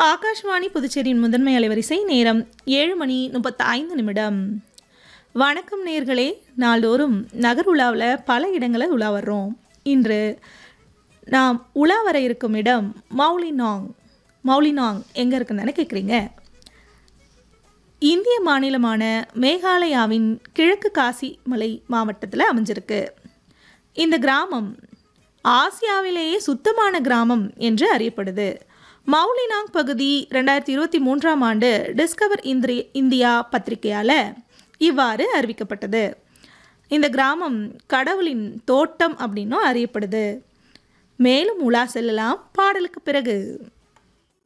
ஆகாஷ்வாணி புதுச்சேரியின் முதன்மை அலைவரிசை நேரம் ஏழு மணி முப்பத்தி ஐந்து நிமிடம் வணக்கம் நேர்களே நாள்தோறும் நகர் உலாவில் பல இடங்களை உலா வர்றோம் இன்று நாம் உலா வர இருக்கும் இடம் மௌலினாங் மௌலினாங் எங்கே இருக்குன்னு கேட்குறீங்க இந்திய மாநிலமான மேகாலயாவின் கிழக்கு காசி மலை மாவட்டத்தில் அமைஞ்சிருக்கு இந்த கிராமம் ஆசியாவிலேயே சுத்தமான கிராமம் என்று அறியப்படுது மௌலினாங் பகுதி ரெண்டாயிரத்தி இருபத்தி மூன்றாம் ஆண்டு டிஸ்கவர் இந்திரி இந்தியா பத்திரிகையால் இவ்வாறு அறிவிக்கப்பட்டது இந்த கிராமம் கடவுளின் தோட்டம் அப்படின்னும் அறியப்படுது மேலும் உலா செல்லலாம் பாடலுக்கு பிறகு